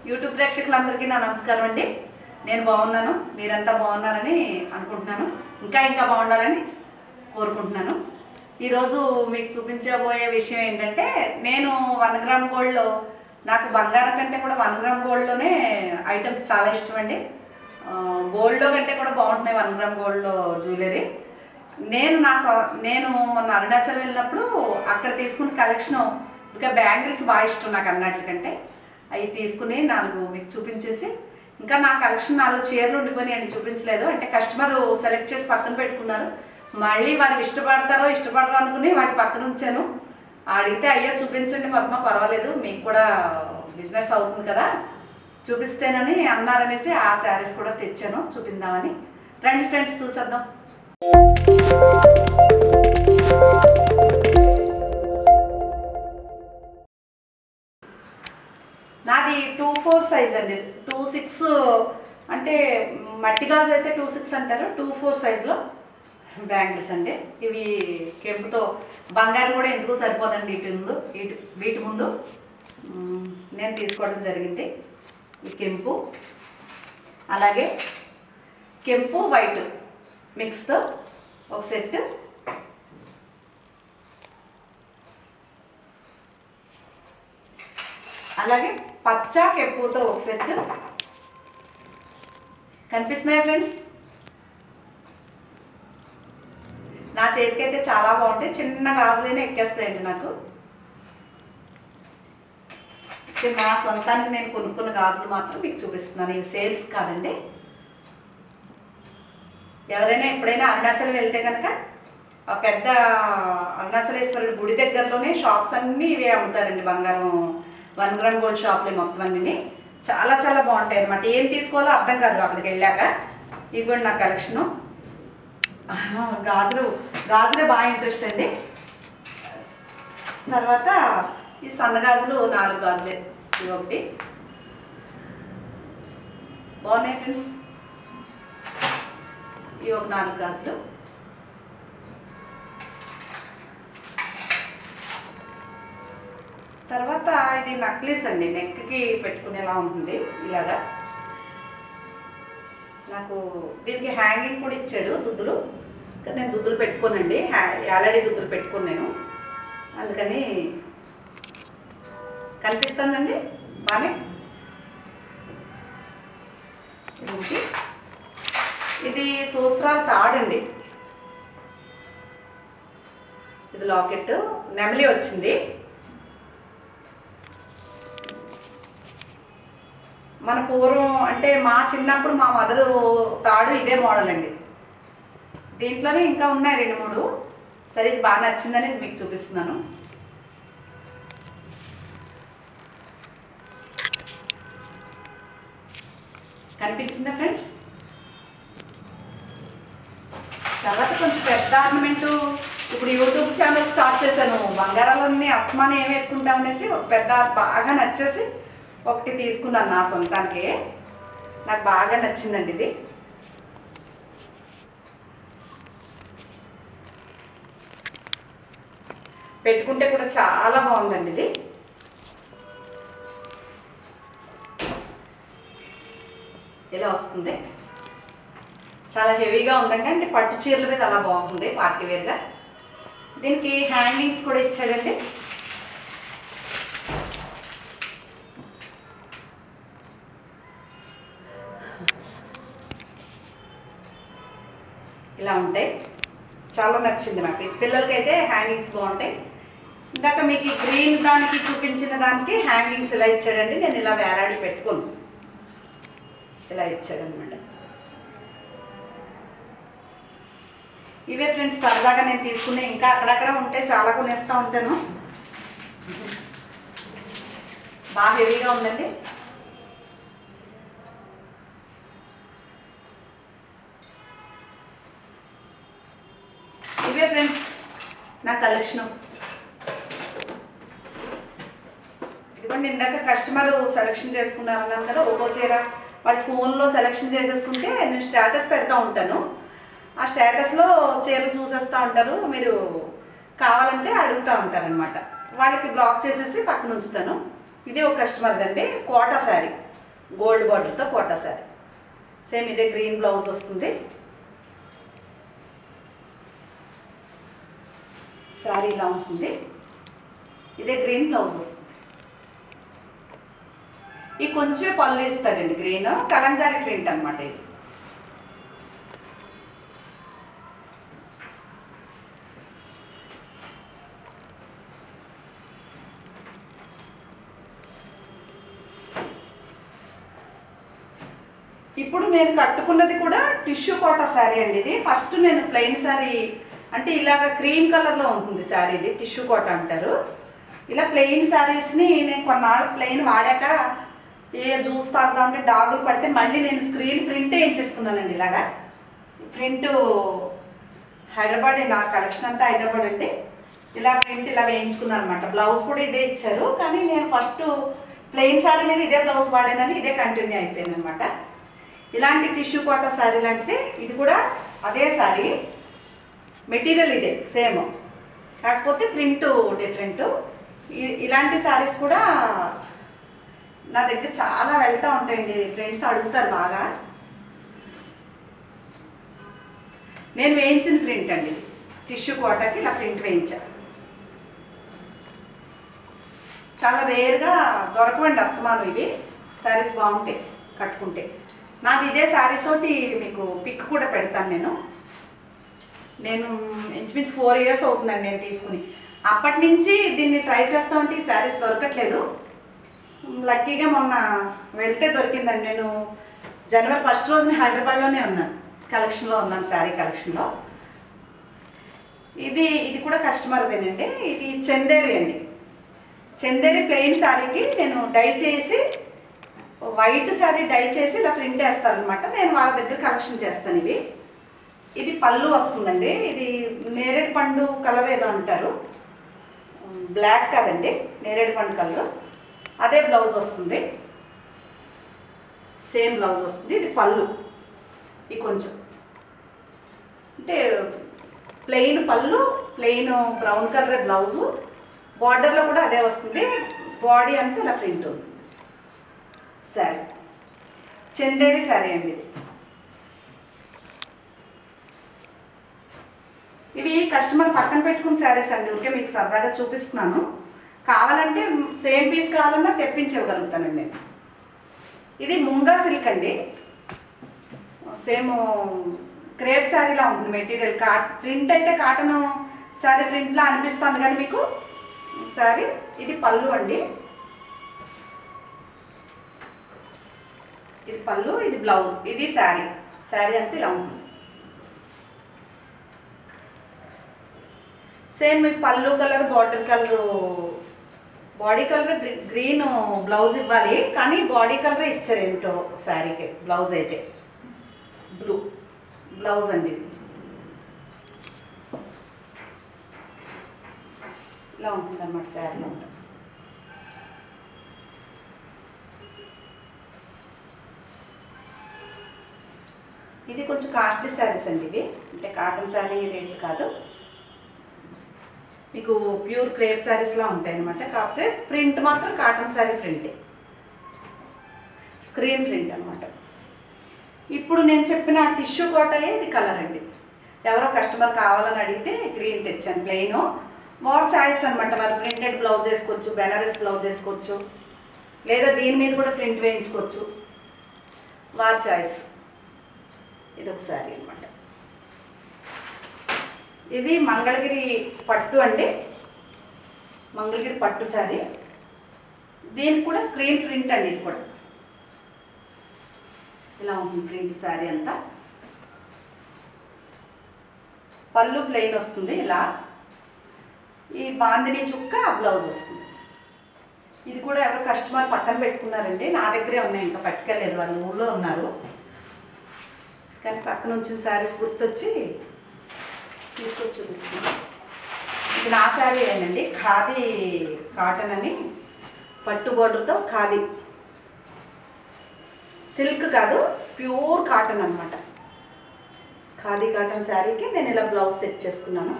YouTube ప్రేక్షకులందరికీ నా నమస్కారం అండి నేను బాగున్నాను మీరంతా బాగున్నారని అనుకుంటున్నాను ఇంకా ఇంకా బాగుండాలని కోరుకుంటున్నాను ఈరోజు మీకు చూపించబోయే విషయం ఏంటంటే నేను వన్ గ్రామ్ గోల్డ్లో నాకు బంగారం కంటే కూడా వన్ గ్రామ్ గోల్డ్లోనే ఐటమ్స్ చాలా ఇష్టం అండి ఆ, గోల్డ్లో కంటే కూడా బాగుంటున్నాయి వన్ గ్రామ్ గోల్డ్లో జ్యువెలరీ నేను నా సొ నేను మొన్న అరుణాచల్ వెళ్ళినప్పుడు అక్కడ తీసుకున్న కలెక్షన్ ఇంకా బ్యాంగిల్స్ బాగా ఇష్టం నాకు అన్నట్లకంటే అవి తీసుకుని నాలుగు మీకు చూపించేసి ఇంకా నా కలెక్షన్ నాలుగు చీరలు ఉండిపోయినాయండి చూపించలేదు అంటే కస్టమర్ సెలెక్ట్ చేసి పక్కన పెట్టుకున్నారు మళ్ళీ వారు ఇష్టపడతారో ఇష్టపడరో అనుకుని వాటి పక్కన ఉంచాను అడిగితే అయ్యో చూపించండి పద్మ పర్వాలేదు మీకు కూడా బిజినెస్ అవుతుంది కదా చూపిస్తేనని అన్నారనేసి ఆ శారీస్ కూడా తెచ్చాను చూపిందామని రండి ఫ్రెండ్స్ చూసేద్దాం నాది టూ ఫోర్ సైజ్ అండి టూ సిక్స్ అంటే మట్టి గాజు అయితే టూ సిక్స్ అంటారు టూ ఫోర్ సైజులో బ్యాంగిల్స్ అండి ఇవి కెంపుతో బంగారం కూడా ఎందుకు సరిపోదండి ఇటు ముందు ఇటు వీటి ముందు మ్, నేను తీసుకోవడం జరిగింది ఈ కెంపు అలాగే కెంపు వైట్ మిక్స్తో ఒక సెట్ అలాగే పచ్చ కెంపుతో ఒక సెట్ కనిపిస్తున్నాయా ఫ్రెండ్స్ నా చేతికైతే చాలా బాగుంటాయి చిన్న గాజులైనా ఎక్కేస్తాయండి నాకు ఇది నా సొంతానికి నేను కొనుక్కున్న గాజులు మాత్రం మీకు చూపిస్తున్నాను ఇవి సేల్స్ కాదండి ఎవరైనా ఎప్పుడైనా అరుణాచల్ వెళ్తే కనుక ఆ పెద్ద అరుణాచలేశ్వరుడి గుడి దగ్గరలోనే షాప్స్ అన్నీ ఇవే అమ్ముతారండి బంగారం వన్ గ్రామ్ గోల్డ్ షాప్లే మొత్తం అన్నీ చాలా చాలా బాగుంటాయి అనమాట ఏం తీసుకోవాలో అర్థం కాదు అక్కడికి వెళ్ళాక ఇవి కూడా నా కలెక్షను గాజులు గాజులే బాగా ఇంట్రెస్ట్ అండి తర్వాత ఈ సన్న గాజులు నాలుగు గాజులే ఇవి ఒకటి బాగున్నాయి ఫ్రెండ్స్ ఇవి ఒక నాలుగు గాజులు తర్వాత ఇది నక్లీస్ అండి నెక్కి పెట్టుకునేలా ఉంటుంది ఇలాగా నాకు దీనికి హ్యాంగింగ్ కూడా ఇచ్చాడు దుద్దులు కానీ నేను దుద్దులు పెట్టుకోనండి ఆల్రెడీ దుద్దులు పెట్టుకుని నేను అందుకని కనిపిస్తుందండి బాగానే ఇది ఇది సూస్త్రాల తాడండి ఇది లాకెట్ నెమలి వచ్చింది మన పూర్వం అంటే మా చిన్నప్పుడు మా మదరు తాడు ఇదే మోడల్ అండి దీంట్లోనే ఇంకా ఉన్నాయి రెండు మూడు సరే ఇది బాగా నచ్చిందని ఇది మీకు చూపిస్తున్నాను కనిపించిందా ఫ్రెండ్స్ తర్వాత కొంచెం పెద్ద ఆర్నమెంటు ఇప్పుడు యూట్యూబ్ ఛానల్ స్టార్ట్ చేశాను బంగారాలన్నీ అత్మానం ఏం వేసుకుంటాం అనేసి ఒక పెద్ద బాగా నచ్చేసి ఒకటి తీసుకున్నాను నా సొంతానికి నాకు బాగా నచ్చిందండి ఇది పెట్టుకుంటే కూడా చాలా బాగుందండి ఇది ఇలా వస్తుంది చాలా హెవీగా ఉందండి అంటే పట్టు చీరల మీద అలా బాగుంటుంది పార్టీ వేర్గా దీనికి హ్యాంగింగ్స్ కూడా ఇచ్చాడండి ఇలా ఉంటాయి చాలా నచ్చింది నాకు ఇది పిల్లలకైతే హ్యాంగింగ్స్ బాగుంటాయి ఇందాక మీకు ఈ గ్రీన్ దానికి చూపించిన దానికి హ్యాంగింగ్స్ ఇలా ఇచ్చాడండి నేను ఇలా వేలాడి పెట్టుకోను ఇలా ఇచ్చాడనమాట ఇవే ఫ్రెండ్స్ సరదాగా నేను తీసుకునే ఇంకా అక్కడక్కడ ఉంటే చాలా కొనేస్తూ ఉంటాను బాగా హెవీగా ఉందండి ఇవే ఫ్రెండ్స్ నా కలెక్షన్ ఇదిగోండి ఇందాక కస్టమర్ సెలెక్షన్ చేసుకున్నారన్నాను కదా ఒక్కో చీర వాడి ఫోన్లో సెలెక్షన్ చేసేసుకుంటే నేను స్టేటస్ పెడతా ఉంటాను ఆ స్టేటస్లో చీరలు చూసేస్తూ ఉంటారు మీరు కావాలంటే అడుగుతూ ఉంటారనమాట వాళ్ళకి బ్లాక్ చేసేసి పక్కన ఉంచుతాను ఇది ఒక కస్టమర్ది అండి కోటా శారీ గోల్డ్ బార్డర్తో కోటా శారీ సేమ్ ఇదే గ్రీన్ బ్లౌజ్ వస్తుంది శారీ ఇలా ఉంటుంది ఇదే గ్రీన్ బ్లౌజ్ వస్తుంది ఈ కొంచెం పళ్ళు ఇస్తాడండి గ్రీన్ కలంకారీ ప్రింట్ అనమాట ఇది ఇప్పుడు నేను కట్టుకున్నది కూడా టిష్యూ కోటా శారీ అండి ఇది ఫస్ట్ నేను ప్లెయిన్ శారీ అంటే ఇలాగ క్రీమ్ కలర్లో ఉంటుంది శారీ ఇది టిష్యూ కోట అంటారు ఇలా ప్లెయిన్ శారీస్ని నేను కొన్నాళ్ళు ప్లెయిన్ వాడాక ఏ జ్యూస్ తాగుదాం అంటే డాగులు పడితే మళ్ళీ నేను స్క్రీన్ ప్రింటే వేయించేసుకున్నానండి ఇలాగా ప్రింట్ హైదరాబాద్ నా కలెక్షన్ అంతా హైదరాబాద్ అండి ఇలా ప్రింట్ ఇలా వేయించుకున్నాను అనమాట బ్లౌజ్ కూడా ఇదే ఇచ్చారు కానీ నేను ఫస్ట్ ప్లెయిన్ శారీ మీద ఇదే బ్లౌజ్ వాడానని ఇదే కంటిన్యూ అయిపోయింది అనమాట ఇలాంటి టిష్యూ కోటా శారీ లాంటిది ఇది కూడా అదే శారీ మెటీరియల్ ఇదే సేమ్ కాకపోతే ప్రింట్ డిఫరెంట్ ఇలాంటి శారీస్ కూడా నా దగ్గర చాలా వెళ్తూ ఉంటాయండి ఫ్రెండ్స్ అడుగుతారు బాగా నేను వేయించిన ప్రింట్ అండి టిష్యూ కోటాకి ఇలా ప్రింట్ వేయించా చాలా రేర్గా దొరకవండి అస్తమానం ఇవి శారీస్ బాగుంటాయి కట్టుకుంటే నాది ఇదే శారీ తోటి మీకు పిక్ కూడా పెడతాను నేను నేను ఇంచుమించు ఫోర్ ఇయర్స్ అవుతుందండి నేను తీసుకుని అప్పటి నుంచి దీన్ని ట్రై చేస్తా ఉంటే ఈ శారీస్ దొరకట్లేదు లక్కీగా మొన్న వెళ్తే దొరికిందండి నేను జనవరి ఫస్ట్ రోజున హైదరాబాద్లోనే ఉన్నాను కలెక్షన్లో ఉన్నాను శారీ కలెక్షన్లో ఇది ఇది కూడా కస్టమర్దేనండి ఇది చందేరి అండి చందేరి ప్లెయిన్ శారీకి నేను డై చేసి వైట్ శారీ డై చేసి ఇలా ప్రింట్ వేస్తాను అనమాట నేను వాళ్ళ దగ్గర కలెక్షన్ చేస్తాను ఇవి ఇది పళ్ళు వస్తుందండి ఇది నేరేడు పండు కలర్ ఏదో అంటారు బ్లాక్ కాదండి నేరేడు పండు కలర్ అదే బ్లౌజ్ వస్తుంది సేమ్ బ్లౌజ్ వస్తుంది ఇది పళ్ళు ఇది కొంచెం అంటే ప్లెయిన్ పళ్ళు ప్లెయిన్ బ్రౌన్ కలర్ బ్లౌజు బార్డర్లో కూడా అదే వస్తుంది బాడీ అంతా ఇలా ప్రింట్ ఉంది శారీ చందేరి శారీ అండి ఇది ఇవి కస్టమర్ పక్కన పెట్టుకున్న శారీస్ అండి ఊరికే మీకు సరదాగా చూపిస్తున్నాను కావాలంటే సేమ్ పీస్ కావాలన్నా తెప్పించగలుగుతానండి నేను ఇది ముంగా సిల్క్ అండి సేమ్ క్రేప్ శారీలా ఉంటుంది మెటీరియల్ కా ప్రింట్ అయితే కాటన్ శారీ ప్రింట్లా అనిపిస్తుంది కానీ మీకు శారీ ఇది పళ్ళు అండి ఇది పళ్ళు ఇది బ్లౌజ్ ఇది శారీ శారీ అంతా ఇలా ఉంటుంది సేమ్ మీకు పళ్ళు colour bottle colour body colour green blouse ఇవ్వాలి కానీ బాడీ కలర్ ఇచ్చారు ఏంటో శారీకి బ్లౌజ్ అయితే బ్లూ బ్లౌజ్ అండి ఇది ఇలా ఉంటుంది అన్నమాట శారీలో ఉంటుంది ఇది కొంచెం కాస్ట్లీ శారీస్ అండి ఇవి అంటే కాటన్ శారీ రేట్లు కాదు మీకు ప్యూర్ క్రేప్ శారీస్లా ఉంటాయి అనమాట కాకపోతే ప్రింట్ మాత్రం కాటన్ శారీ ప్రింటే స్క్రీన్ ప్రింట్ అనమాట ఇప్పుడు నేను చెప్పిన టిష్యూ కోటయే ఇది కలర్ అండి ఎవరో కస్టమర్ కావాలని అడిగితే గ్రీన్ తెచ్చాను ప్లెయిన్ మోర్ చాయిస్ అనమాట మరి ప్రింటెడ్ బ్లౌజ్ వేసుకోవచ్చు బెనారస్ బ్లౌజ్ వేసుకోవచ్చు లేదా దీని మీద కూడా ప్రింట్ వేయించుకోవచ్చు వార్ చాయిస్ ఇది ఒక శారీ అనమాట ఇది మంగళగిరి పట్టు అండి మంగళగిరి పట్టు శారీ దీనికి కూడా స్క్రీన్ ప్రింట్ అండి ఇది కూడా ఇలా ఉంటుంది ప్రింట్ శారీ అంతా పళ్ళు ప్లెయిన్ వస్తుంది ఇలా ఈ బాందిని చుక్క బ్లౌజ్ వస్తుంది ఇది కూడా ఎవరు కస్టమర్ పక్కన పెట్టుకున్నారంటే నా దగ్గరే ఉన్నాయి ఇంకా పట్టుకెళ్ళలేదు వాళ్ళు ఊళ్ళో ఉన్నారు కానీ పక్కన ఉంచిన శారీస్ గుర్తొచ్చి తీసుకొచ్చి చూపిస్తున్నాను ఇది నా శారీ ఏనండి ఖాదీ కాటన్ అని పట్టు బోర్డర్తో ఖాదీ సిల్క్ కాదు ప్యూర్ కాటన్ అనమాట ఖాదీ కాటన్ శారీకి నేను ఇలా బ్లౌజ్ సెట్ చేసుకున్నాను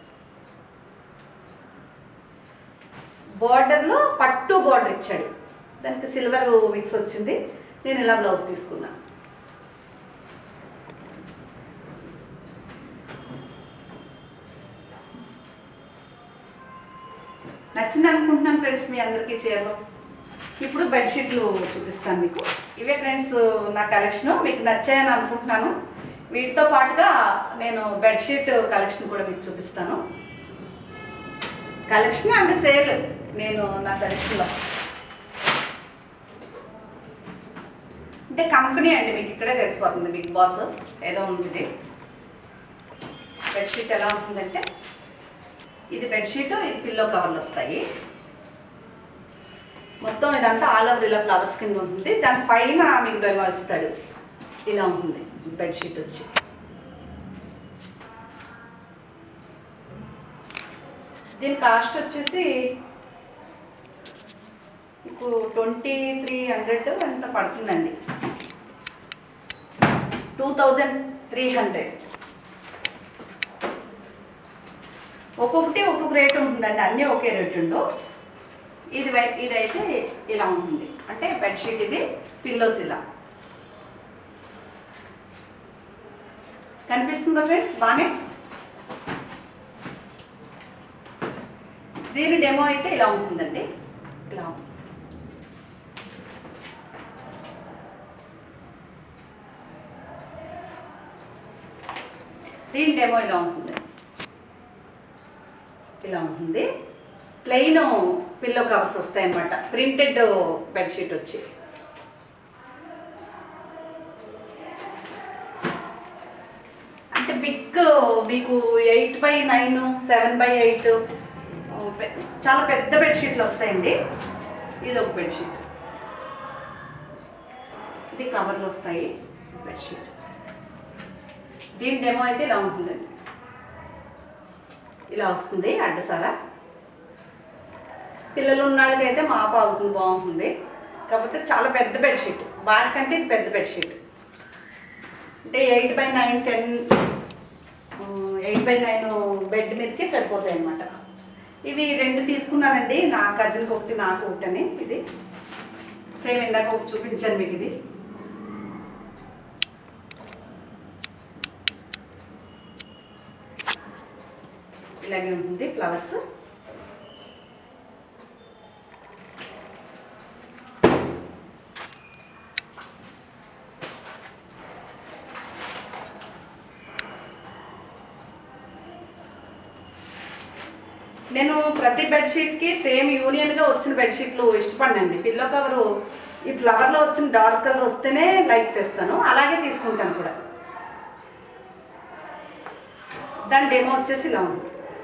బార్డర్లో పట్టు బార్డర్ ఇచ్చాడు దానికి సిల్వర్ మిక్స్ వచ్చింది నేను ఇలా బ్లౌజ్ తీసుకున్నాను నచ్చింది అనుకుంటున్నాను ఫ్రెండ్స్ మీ అందరికీ చీరలు ఇప్పుడు బెడ్షీట్లు చూపిస్తాను మీకు ఇవే ఫ్రెండ్స్ నా కలెక్షన్ మీకు నచ్చాయని అనుకుంటున్నాను వీటితో పాటుగా నేను బెడ్షీట్ కలెక్షన్ కూడా మీకు చూపిస్తాను కలెక్షన్ అండ్ సేల్ నేను నా సెలెక్షన్లో అంటే కంపెనీ అండి మీకు ఇక్కడే తెలిసిపోతుంది బిగ్ బాస్ ఏదో ఉంది ఇది బెడ్షీట్ ఎలా ఉంటుందంటే ఇది బెడ్షీట్ ఇది పిల్లో కవర్లు వస్తాయి మొత్తం ఇదంతా ఆల్ ఓవర్ ఇలా ఫ్లవర్స్ కింద ఉంటుంది దాని పైన మీకు డెమో ఇస్తాడు ఇలా ఉంటుంది బెడ్షీట్ వచ్చి దీని కాస్ట్ వచ్చేసి మీకు ట్వంటీ త్రీ హండ్రెడ్ ఎంత పడుతుందండి టూ థౌజండ్ త్రీ హండ్రెడ్ ఒక్కొక్కటి ఒక్కొక్క రేట్ ఉంటుందండి అన్నీ ఒకే రేట్ ఉండు ఇది వై- ఇదైతే ఇలా ఉంటుంది అంటే బెడ్షీట్ ఇది పిల్లోస్ ఇలా కనిపిస్తుందా ఫ్రెండ్స్ బాగానే దీని డెమో అయితే ఇలా ఉంటుందండి ఇలా ఉంటుంది దీని డెమో ఇలా ఉంటుంది ఇలా ఉంటుంది ప్లెయిన్ పిల్లో కవర్స్ వస్తాయి అన్నమాట ప్రింటెడ్ బెడ్షీట్ వచ్చి అంటే బిగ్ మీకు eight by nine seven by eight చాలా పెద్ద బెడ్షీట్లు వస్తాయండి ఇది ఒక బెడ్షీట్ ఇది కవర్లు వస్తాయి బెడ్షీట్ దీని డెమో అయితే ఇలా ఉంటుందండి ఇలా వస్తుంది అడ్డసారా పిల్లలు ఉన్న వాళ్ళకైతే మాప అవుతుంది బాగుంటుంది కాకపోతే చాలా పెద్ద బెడ్షీట్ వాటికంటే ఇది పెద్ద బెడ్షీట్ అంటే eight by nine ten eight by nine bed మీదకి సరిపోతాయి అన్నమాట ఇవి రెండు తీసుకున్నానండి నా కజిన్కి ఒకటి నాకు ఒకటి అని ఇది సేమ్ ఇందాక ఒకటి చూపించాను మీకు ఇది ఇలాగే ఉంటుంది ఫ్లవర్స్ నేను ప్రతి బెడ్షీట్కి సేమ్ యూనియన్గా వచ్చిన బెడ్షీట్లు ఇష్టపడినండి పిల్లో కవరు ఈ ఫ్లవర్లో వచ్చిన డార్క్ కలర్ వస్తేనే లైక్ చేస్తాను అలాగే తీసుకుంటాను కూడా దాని డెమో వచ్చేసి ఇలా ఉంది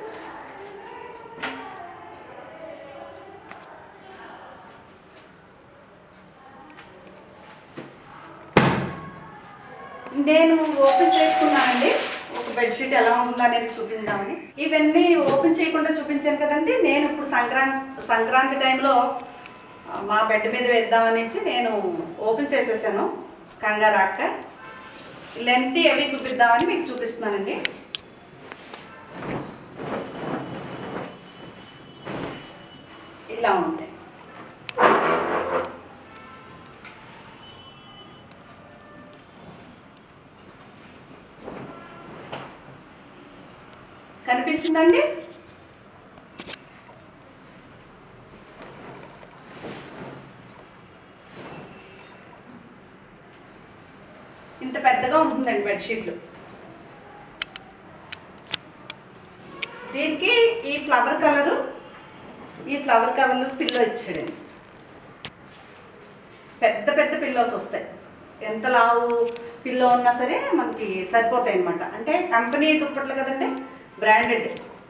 నేను ఓపెన్ చేసుకున్నానండి ఒక బెడ్షీట్ ఎలా ఉందో అనేది చూపిందామని ఇవన్నీ ఓపెన్ చేయకుండా చూపించాను కదండి నేను ఇప్పుడు సంక్రాంతి సంక్రాంతి టైంలో ఆ, మా బెడ్ మీద వేద్దామనేసి నేను ఓపెన్ చేసేసాను కంగారాక్క లెంత్ అవి చూపిద్దామని మీకు చూపిస్తున్నానండి ఇలా ఉంటాయి కనిపించిందండి ఇంత పెద్దగా ఉంటుందండి బెడ్షీట్లు దీనికి ఈ ఫ్లవర్ కలరు ఈ ఫ్లవర్ కవర్లు పిల్లో ఇచ్చాడండి పెద్ద పెద్ద పిల్లోస్ వస్తాయి ఎంత లావు పిల్లో ఉన్నా సరే మనకి సరిపోతాయి అనమాట అంటే కంపెనీ దుప్పట్లు కదండి బ్రాండెడ్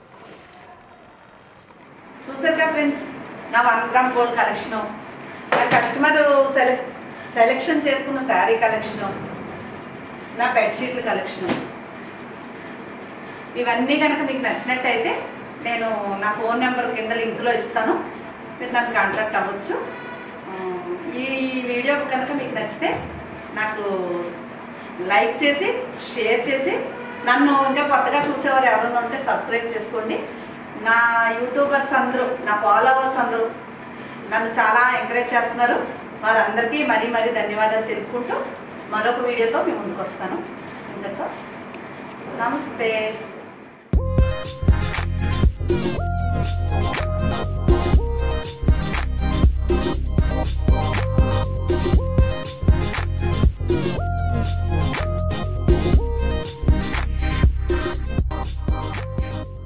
చూసారు కదా ఫ్రెండ్స్ నా వన్ గ్రామ్ గోల్డ్ కలెక్షను నా కస్టమర్ సెలెక్ట్ సెలెక్షన్ చేసుకున్న శారీ కలెక్షను నా బెడ్షీట్ల కలెక్షను ఇవన్నీ కనుక మీకు నచ్చినట్టయితే నేను నా ఫోన్ నెంబర్ కింద లింక్లో ఇస్తాను మీరు నన్ను కాంటాక్ట్ అవ్వచ్చు ఆ, ఈ వీడియో కనుక మీకు నచ్చితే నాకు లైక్ చేసి షేర్ చేసి నన్ను ఇంకా కొత్తగా చూసేవారు ఎవరైనా ఉంటే సబ్స్క్రైబ్ చేసుకోండి నా యూట్యూబర్స్ అందరూ నా ఫాలోవర్స్ అందరూ నన్ను చాలా ఎంకరేజ్ చేస్తున్నారు వారందరికీ మరీ మరీ ధన్యవాదాలు తెలుపుకుంటూ మరొక వీడియోతో మీ ముందుకు వస్తాను ఇంతతో నమస్తే